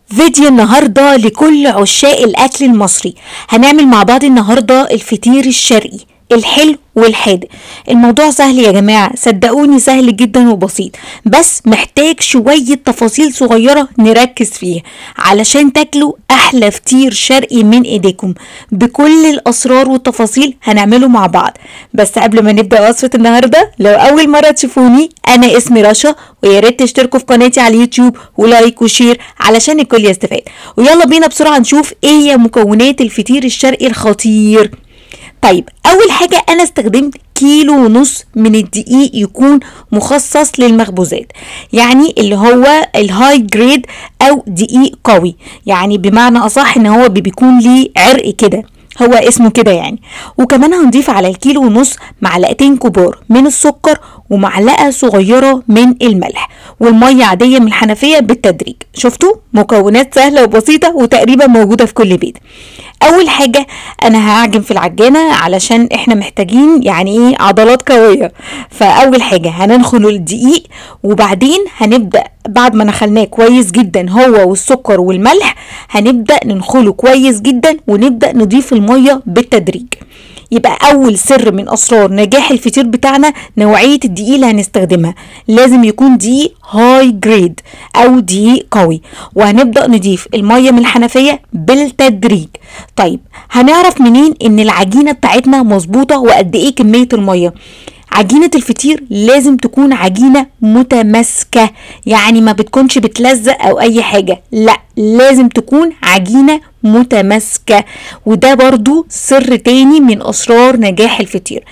فيديو النهاردة لكل عشاق الأكل المصري هنعمل مع بعض النهاردة الفطير الشرقي الحلو والحادق الموضوع سهل يا جماعة صدقوني سهل جدا وبسيط بس محتاج شوية تفاصيل صغيرة نركز فيها علشان تاكلوا أحلى فطير شرقي من إيديكم بكل الأسرار والتفاصيل هنعمله مع بعض بس قبل ما نبدأ وصفة النهاردة لو أول مرة تشوفوني أنا اسمي رشا ويا ريت تشتركوا في قناتي على اليوتيوب ولايك وشير علشان الكل يستفاد ويلا بينا بسرعة نشوف ايه هي مكونات الفطير الشرقي الخطير طيب اول حاجة انا استخدمت كيلو ونص من الدقيق يكون مخصص للمخبوزات يعني اللي هو الهاي جريد او دقيق قوي يعني بمعنى اصح ان هو بيكون ليه عرق كده هو اسمه كده يعني وكمان هنضيف على الكيلو ونص معلقتين كبار من السكر ومعلقه صغيره من الملح والميه عاديه من الحنفيه بالتدريج شفتوا مكونات سهله وبسيطه وتقريبا موجوده في كل بيت اول حاجه انا هعجن في العجانه علشان احنا محتاجين يعني ايه عضلات قويه فاول حاجه هننخل الدقيق وبعدين هنبدا بعد ما نخلناه كويس جدا هو والسكر والملح هنبدا ننخله كويس جدا ونبدا نضيف الميه بالتدريج يبقى اول سر من اسرار نجاح الفطير بتاعنا نوعيه الدقيق اللي هنستخدمها لازم يكون دقيق هاي جريد او دقيق قوي وهنبدا نضيف الميه من الحنفيه بالتدريج طيب هنعرف منين ان العجينه بتاعتنا مظبوطه وقد ايه كميه الميه عجينة الفطير لازم تكون عجينة متماسكة يعني ما بتكونش بتلزق او اي حاجة لا لازم تكون عجينة متماسكة وده برضو سر تاني من اسرار نجاح الفطير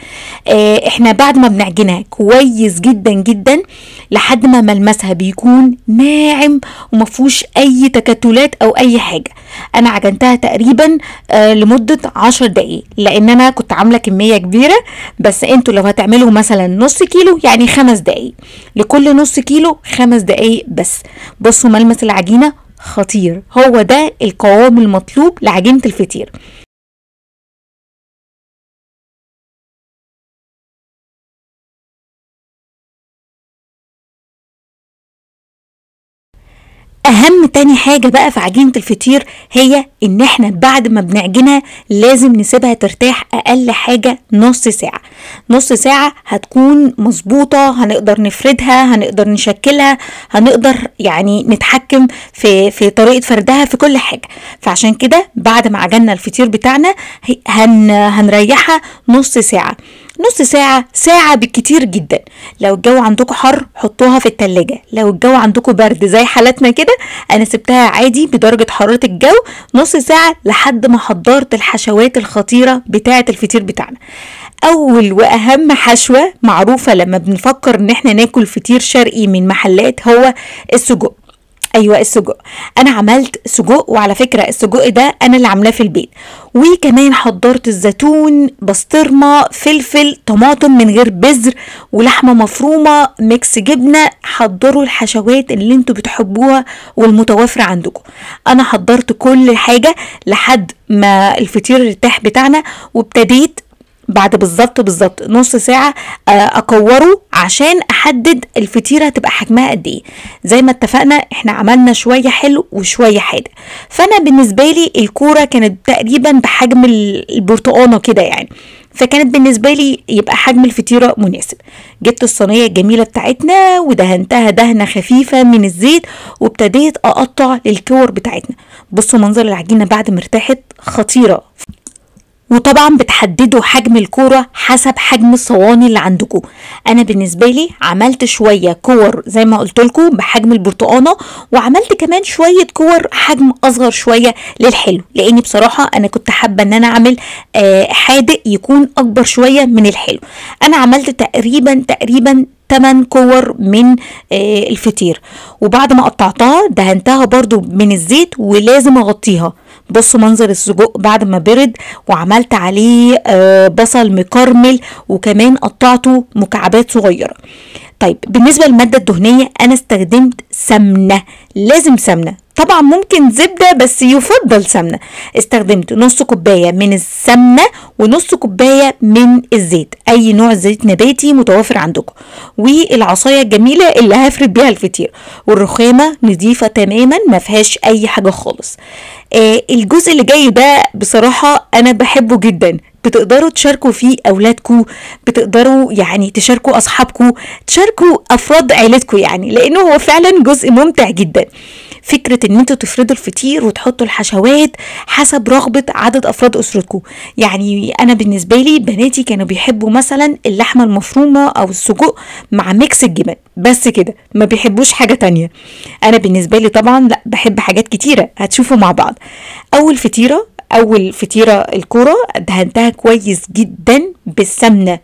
اه احنا بعد ما بنعجنها كويس جدا جدا لحد ما ملمسها بيكون ناعم ومفهوش اي تكتلات او اي حاجة انا عجنتها تقريبا آه لمدة عشر دقايق لان انا كنت عاملة كمية كبيرة بس انتوا لو هتعملوا مثلا نص كيلو يعني خمس دقايق لكل نص كيلو خمس دقايق بس بصوا ملمس العجينة خطير هو ده القوام المطلوب لعجينة الفطير اهم تاني حاجة بقى في عجينة الفطير هي ان احنا بعد ما بنعجنها لازم نسيبها ترتاح اقل حاجة نص ساعة نص ساعة هتكون مظبوطة هنقدر نفردها هنقدر نشكلها هنقدر يعني نتحكم في في طريقة فردها في كل حاجة فعشان كده بعد ما عجنا الفطير بتاعنا هن هنريحها نص ساعة نص ساعة ساعة بالكتير جدا لو الجو عندكم حر حطوها في التلاجة لو الجو عندكم برد زي حالتنا كده انا سبتها عادي بدرجة حرارة الجو نص ساعة لحد ما حضرت الحشوات الخطيرة بتاعة الفطير بتاعنا اول واهم حشوة معروفة لما بنفكر ان احنا ناكل فطير شرقي من محلات هو السجق ايوه السجق انا عملت سجق وعلى فكره السجق ده انا اللي عاملاه في البيت وكمان حضرت الزيتون بسطرمه فلفل طماطم من غير بذر ولحمه مفرومه ميكس جبنه حضروا الحشوات اللي انتوا بتحبوها والمتوافره عندكم انا حضرت كل حاجه لحد ما الفطير ارتاح بتاعنا وابتديت بعد بالظبط بالظبط نص ساعة أكوره عشان أحدد الفطيرة هتبقى حجمها قد إيه زي ما اتفقنا إحنا عملنا شوية حلو وشوية حادق فأنا بالنسبة لي الكورة كانت تقريبا بحجم البرتقانة كده يعني فكانت بالنسبة لي يبقى حجم الفطيرة مناسب جبت الصينية الجميلة بتاعتنا ودهنتها دهنة خفيفة من الزيت وابتديت أقطع الكور بتاعتنا بصوا منظر العجينة بعد ما ارتاحت خطيرة وطبعا بتحددوا حجم الكورة حسب حجم الصواني اللي عندكم انا بالنسبة لي عملت شوية كور زي ما قلت لكم بحجم البرتقانة وعملت كمان شوية كور حجم اصغر شوية للحلو لاني بصراحة انا كنت حابة ان انا اعمل آه حادق يكون اكبر شوية من الحلو انا عملت تقريبا تقريبا 8 كور من آه الفطير وبعد ما قطعتها دهنتها برضو من الزيت ولازم اغطيها بصوا منظر السجق بعد ما برد وعملت عليه آه بصل مكرمل وكمان قطعته مكعبات صغيره طيب بالنسبه للماده الدهنيه انا استخدمت سمنه لازم سمنه طبعا ممكن زبدة بس يفضل سمنة استخدمت نص كوباية من السمنة ونص كوباية من الزيت اي نوع زيت نباتي متوفر عندكم والعصاية الجميلة اللي هفرد بيها الفطير والرخامة نظيفة تماما ما فيهاش اي حاجة خالص آه الجزء اللي جاي ده بصراحة انا بحبه جدا بتقدروا تشاركوا فيه اولادكم بتقدروا يعني تشاركوا اصحابكم تشاركوا افراد عيلتكم يعني لانه هو فعلا جزء ممتع جدا فكرة ان انتوا تفردوا الفطير وتحطوا الحشوات حسب رغبة عدد افراد اسرتكم يعني انا بالنسبة لي بناتي كانوا بيحبوا مثلا اللحمة المفرومة او السجق مع ميكس الجبن بس كده ما بيحبوش حاجة تانية انا بالنسبة لي طبعا لا بحب حاجات كتيرة هتشوفوا مع بعض اول فطيرة اول فطيره الكوره دهنتها كويس جدا بالسمنه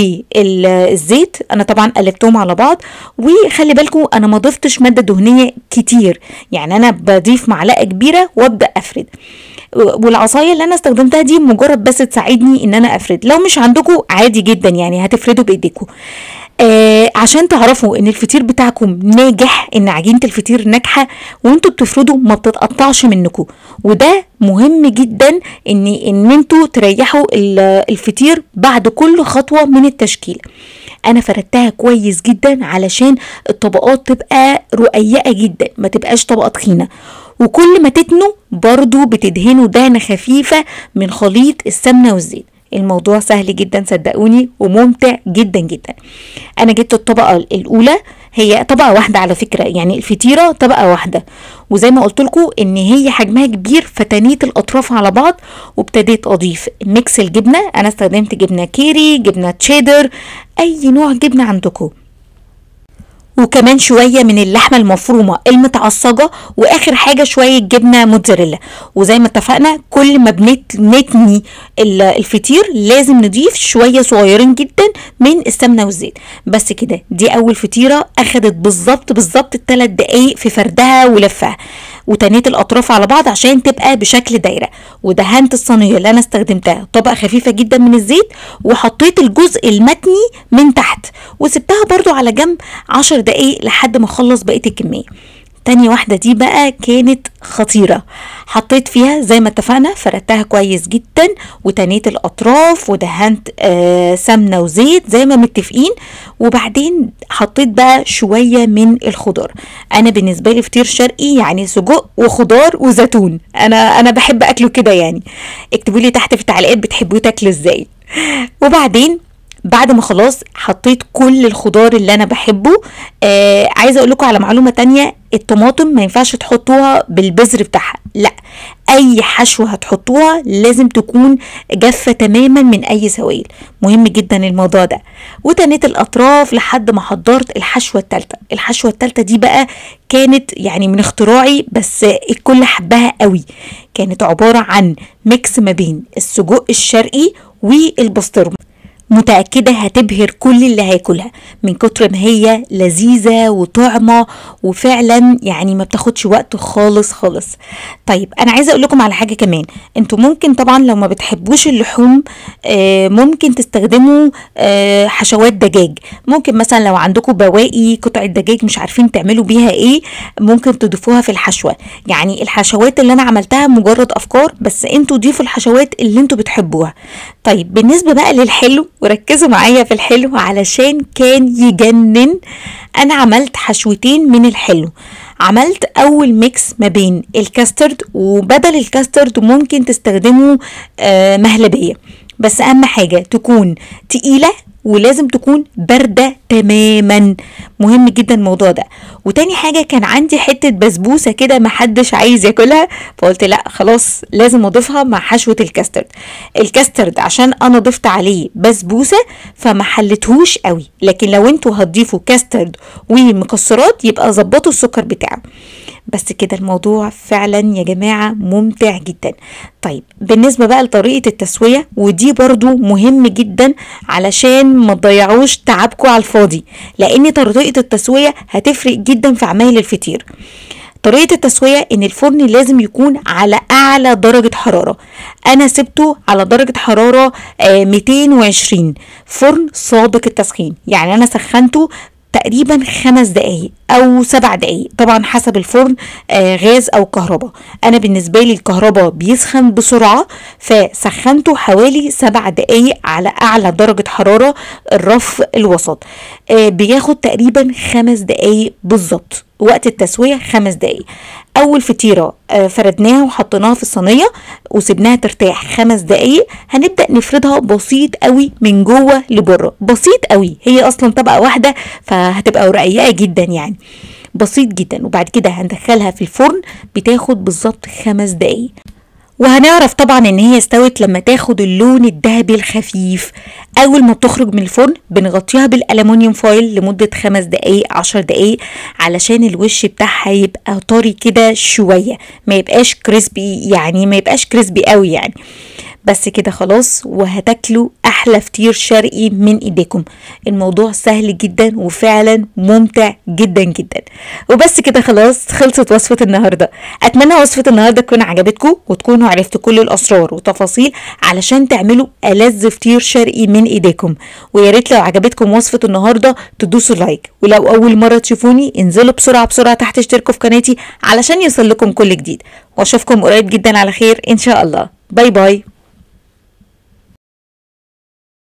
والزيت انا طبعا قلبتهم على بعض وخلي بالكم انا ما ضفتش ماده دهنيه كتير يعني انا بضيف معلقه كبيره وابدا افرد والعصايه اللي انا استخدمتها دي مجرد بس تساعدني ان انا افرد لو مش عندكم عادي جدا يعني هتفردوا بايديكم آه عشان تعرفوا ان الفطير بتاعكم ناجح ان عجينه الفطير ناجحه وانتوا بتفردوا ما بتتقطعش منكم وده مهم جدا ان ان انتوا تريحوا الفطير بعد كل خطوه من التشكيل انا فردتها كويس جدا علشان الطبقات تبقى رقيقه جدا ما تبقاش طبقه تخينه وكل ما تتنوا برضو بتدهنوا دهنه خفيفه من خليط السمنه والزيت الموضوع سهل جدا صدقوني وممتع جدا جدا انا جبت الطبقه الاولى هي طبقه واحده على فكره يعني الفطيره طبقه واحده وزي ما قلت لكم ان هي حجمها كبير فتنيت الاطراف على بعض وابتديت اضيف ميكس الجبنه انا استخدمت جبنه كيري جبنه تشيدر اي نوع جبنه عندكم وكمان شويه من اللحمه المفرومه المتعصجه واخر حاجه شويه جبنه موتزاريلا وزي ما اتفقنا كل ما بنتني الفطير لازم نضيف شويه صغيرين جدا من السمنه والزيت بس كده دي اول فطيره اخدت بالظبط بالظبط الثلاث دقايق في فردها ولفها وتنيت الاطراف على بعض عشان تبقى بشكل دايره ودهنت الصينيه اللي انا استخدمتها طبقه خفيفه جدا من الزيت وحطيت الجزء المتني من تحت وسبتها برضو على جنب عشر دقايق لحد ما اخلص بقيه الكميه تاني واحدة دي بقى كانت خطيرة حطيت فيها زي ما اتفقنا فردتها كويس جدا وتنيت الأطراف ودهنت آه سمنة وزيت زي ما متفقين وبعدين حطيت بقى شوية من الخضار أنا بالنسبة لي فطير شرقي يعني سجق وخضار وزيتون أنا أنا بحب أكله كده يعني اكتبوا لي تحت في التعليقات بتحبوه تاكلوا ازاي وبعدين بعد ما خلاص حطيت كل الخضار اللي انا بحبه آه عايزه اقول لكم على معلومه تانية الطماطم ما ينفعش تحطوها بالبذر بتاعها لا اي حشوه هتحطوها لازم تكون جافه تماما من اي سوائل مهم جدا الموضوع ده وتنيت الاطراف لحد ما حضرت الحشوه الثالثه الحشوه الثالثه دي بقى كانت يعني من اختراعي بس الكل حبها قوي كانت عباره عن ميكس ما بين السجق الشرقي والبسطرمه متأكدة هتبهر كل اللي هياكلها من كتر ما هي لذيذة وطعمة وفعلا يعني ما بتاخدش وقت خالص خالص طيب انا عايزة اقول لكم على حاجة كمان انتوا ممكن طبعا لو ما بتحبوش اللحوم آه ممكن تستخدموا آه حشوات دجاج ممكن مثلا لو عندكم بواقي قطعة دجاج مش عارفين تعملوا بيها ايه ممكن تضيفوها في الحشوة يعني الحشوات اللي انا عملتها مجرد افكار بس انتوا ضيفوا الحشوات اللي انتوا بتحبوها طيب بالنسبة بقى للحلو وركزوا معايا في الحلو علشان كان يجنن انا عملت حشوتين من الحلو عملت اول ميكس ما بين الكاسترد وبدل الكاسترد ممكن تستخدموا آه مهلبية بس اهم حاجة تكون تقيلة ولازم تكون باردة تماما مهم جدا الموضوع ده وتاني حاجة كان عندي حتة بسبوسة كده محدش عايز ياكلها فقلت لا خلاص لازم اضيفها مع حشوة الكاسترد الكاسترد عشان انا ضفت عليه بسبوسة فما حلتهوش قوي لكن لو انتوا هتضيفوا كاسترد ومكسرات يبقى ظبطوا السكر بتاعه بس كده الموضوع فعلا يا جماعة ممتع جدا طيب بالنسبة بقى لطريقة التسوية ودي برضو مهم جدا علشان ما تضيعوش تعبكم على الفاضي لان طريقة التسوية هتفرق جدا في عمايل الفطير طريقة التسوية ان الفرن لازم يكون على اعلى درجة حرارة انا سبته على درجة حرارة آه 220 فرن سابق التسخين يعني انا سخنته تقريبا خمس دقايق او سبع دقايق طبعا حسب الفرن آه غاز او كهرباء انا بالنسبه لي الكهرباء بيسخن بسرعه فسخنته حوالي سبع دقايق على اعلى درجه حراره الرف الوسط آه بياخد تقريبا خمس دقايق بالظبط وقت التسويه خمس دقايق اول فطيره آه فردناها وحطيناها في الصينيه وسبناها ترتاح خمس دقايق هنبدا نفردها بسيط قوي من جوه لبره بسيط قوي هي اصلا طبقه واحده فهتبقى رقيقه جدا يعني بسيط جدا وبعد كده هندخلها في الفرن بتاخد بالظبط خمس دقايق وهنعرف طبعا ان هي استوت لما تاخد اللون الذهبي الخفيف اول ما بتخرج من الفرن بنغطيها بالالومنيوم فويل لمدة خمس دقايق عشر دقايق علشان الوش بتاعها يبقى طري كده شوية ما يبقاش كريسبي يعني ما يبقاش كريسبي قوي يعني بس كده خلاص وهتاكلوا احلى فطير شرقي من ايديكم الموضوع سهل جدا وفعلا ممتع جدا جدا وبس كده خلاص خلصت وصفة النهاردة اتمنى وصفة النهاردة تكون عجبتكم وتكونوا عرفتوا كل الاسرار وتفاصيل علشان تعملوا ألذ فطير شرقي من ايديكم ويا ريت لو عجبتكم وصفة النهاردة تدوسوا لايك ولو اول مرة تشوفوني انزلوا بسرعة بسرعة تحت اشتركوا في قناتي علشان يوصل لكم كل جديد واشوفكم قريب جدا على خير ان شاء الله باي باي